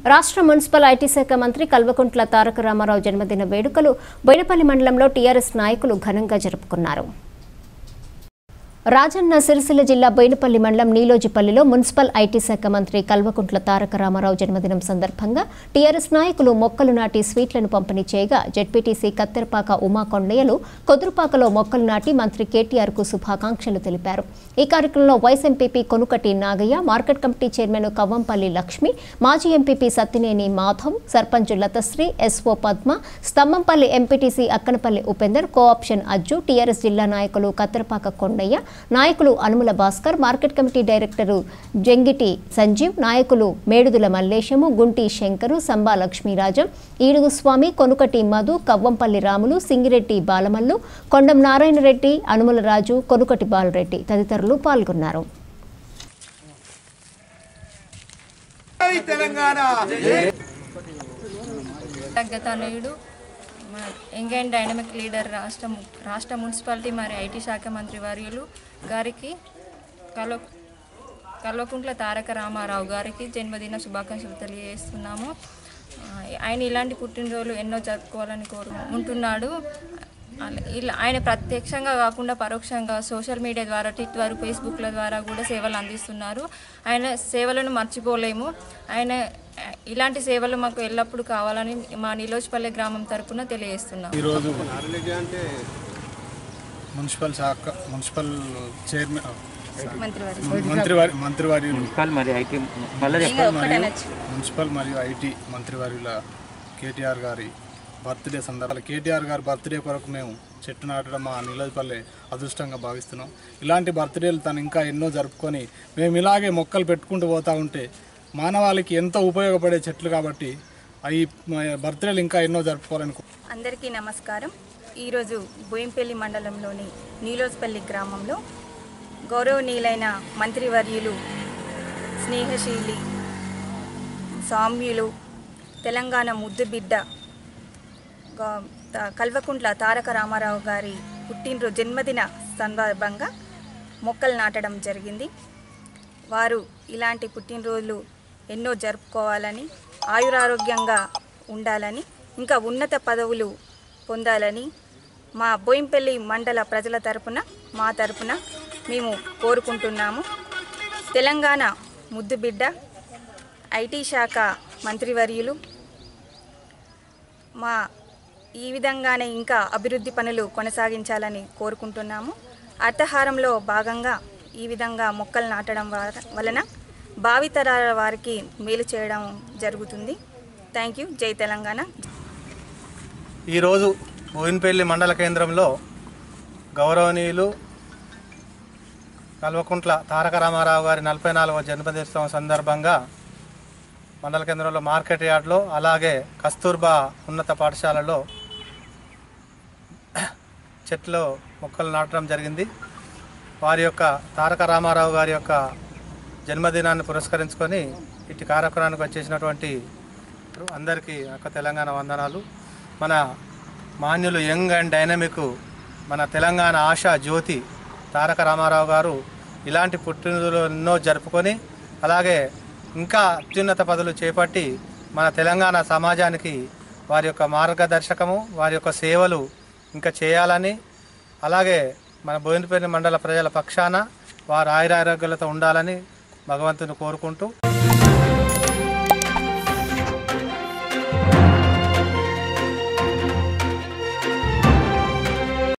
రాష్ట్ర municipal IT శాఖ మంత్రి కల్వకుంట్ల తారక రామారావు జన్మదిన వేడుకలు బోయినపల్లి మండలంలో టీఆర్ఎస్ నాయకులు ఘనంగా జరుపుకున్నారు రాజన్న సిరిసిల్ల జిల్లా బోయినపల్లి మండలం నీలోజిపల్లిలో మున్సిపల్ ఐటీ శాఖ మంత్రి కల్వకుంట్ల తారక రామారావు జన్మదినం సందర్భంగా టీఆర్ఎస్ నాయకులు మొక్కలు నాటి స్వీట్లను పంపిణీ చేయగా జెడ్పీటీసీ కత్తెరపాక ఉమా కొండయ్యలు కొదురుపాకలో మొక్కలు నాటి మంత్రి కేటీఆర్ కు శుభాకాంక్షలు తెలిపారు ఈ కార్యక్రమంలో vice MPP Konukati Nagaiah market committee chairman Kavvampalli Lakshmi మాజీ MPP Sattineni Madhav sarpanch Lathasri SO Padma Stambhampalli MPTC Akkanapalli Upender co-option Ajju TRS జిల్లా నాయకులు కత్తెరపాక కొండయ్య నాయకులు Anumula Bhaskar market committee director Jangiti Sanjeev నాయకులు మేడుదుల మల్లేశము గుంటి శంకరు సంబా లక్ష్మీరాజం ఈడుగు స్వామి కొనుకటి మధు కవ్వంపల్లి రాములు సింగిరెడ్డి బాలమల్లు కొండం నారాయణరెడ్డి అనుముల రాజు కొనుకటి బాలరెడ్డి తదితరులు పాల్గొన్నారు జై తెలంగాణ తగ్గతనయుడు మన యంగ్ అండ్ డైనమిక్ లీడర్ రాష్ట్ర ము- రాష్ట్ర మున్సిపాలిటీ మరియు ఐటీ శాఖ మంత్రి వర్యులు గారికి కల్వ కల్వకుంట్ల తారక రామారావు గారికి జన్మదిన శుభాకాంక్షలు తెలియజేస్తున్నాము ఆ, ఆయన ఇలాంటి పుట్టినరోజులు ఎన్నో జరుపుకోవాలని కోరు ఉంటున్నాడు అలా- ఇలా ఆయన ప్రత్యక్షంగా కాకుండా పరోక్షంగా సోషల్ మీడియా ద్వారా ట్విట్టర్ ఫేస్బుక్ల ద్వారా కూడా సేవలు అందిస్తున్నారు ఆయన సేవలను మర్చిపోలేము ఆయన ఆ, ఇలాంటి సేవలు మాకు ఎల్లప్పుడూ కావాలని మా నిలోజ్పల్లె గ్రామం తరపున తెలియజేస్తున్నాం ఈరోజు మున్సిపల్ శాఖ మున్సిపల్ చైర్మన్ మంత్రివారి మంత్రివారి మంత్రివారి మున్సిపల్ మరి ఐటీ మళ్ళీ మున్సిపల్ మరియు మున్సిపల్ మరియు ఐటీ మంత్రివర్యుల కేటీఆర్ గారి బర్త్డే సందర్భాలు కేటీఆర్ గారి బర్త్డే కొరకు మేము చెట్టు నాటడం మా నీలపల్లె అదృష్టంగా భావిస్తున్నాం ఇలాంటి బర్త్డేలు తను ఇంకా ఎన్నో జరుపుకొని మేము ఇలాగే మొక్కలు పెట్టుకుంటూ పోతూ ఉంటే మానవాళికి ఎంతో ఉపయోగపడే చెట్లు కాబట్టి అవి బర్త్డేలు ఇంకా ఎన్నో జరుపుకోవాలని కో- అందరికీ నమస్కారం ఈరోజు బోయింపల్లి మండలంలోని నీలోజ్పల్లి గ్రామంలో గౌరవనీయులైన మంత్రివర్యులు స్నేహశీలి సామ్యులు తెలంగాణ ముద్దుబిడ్డ గా- త- కల్వకుంట్ల తారక రామారావు గారి పుట్టినరోజు జన్మదిన సందర్భంగా మొక్కలు నాటడం జరిగింది వారు ఇలాంటి పుట్టినరోజులు ఎన్నో జరుపుకోవాలని ఆయురారోగ్యంగా ఉండాలని ఇంకా ఉన్నత పదవులు పొందాలని మా బోయింపల్లి మండల ప్రజల తరపున మా తరపున మేము కోరుకుంటున్నాము తెలంగాణ ముద్దుబిడ్డ ఐటీ శాఖ మంత్రివర్యులు మా ఈ విధంగానే ఇంకా అభివృద్ధి పనులు కొనసాగించాలని కోరుకుంటున్నాము అర్థహారంలో భాగంగా ఈ విధంగా మొక్కలు నాటడం వల- వలన భావితరాల వారికి మేలు చేయడం జరుగుతుంది థ్యాంక్ యూ జై తెలంగాణ ఈరోజు బోయినపల్లి మండల కేంద్రంలో గౌరవనీయులు కల్వకుంట్ల తారక రామారావు గారి నలభై నాలుగవ జన్మదినోత్సవం సందర్భంగా మండల కేంద్రంలో మార్కెట్ యార్డ్లో అలాగే కస్తూర్బా ఉన్నత పాఠశాలలో చెట్లు మొక్కలు నాటడం జరిగింది వారి యొక్క తారక రామారావు గారి యొక్క జన్మదినాన్ని పురస్కరించుకొని ఇటు కార్యక్రమానికి వచ్చేసినటువంటి అందరికీ యొక్క తెలంగాణ వందనాలు మన మాన్యులు యంగ్ అండ్ డైనమిక్ మన తెలంగాణ ఆశా జ్యోతి తారక రామారావు గారు ఇలాంటి పుట్టినరోజులు ఎన్నో జరుపుకొని అలాగే ఇంకా అత్యున్నత పదవులు చేపట్టి మన తెలంగాణ సమాజానికి వారి యొక్క మార్గదర్శకము వారి యొక్క సేవలు ఇంకా చేయాలని అలాగే మన బోయినపల్లి మండల ప్రజల పక్షాన వారు ఆయురారోగ్యాలతో ఉండాలని భగవంతుని కోరుకుంటూ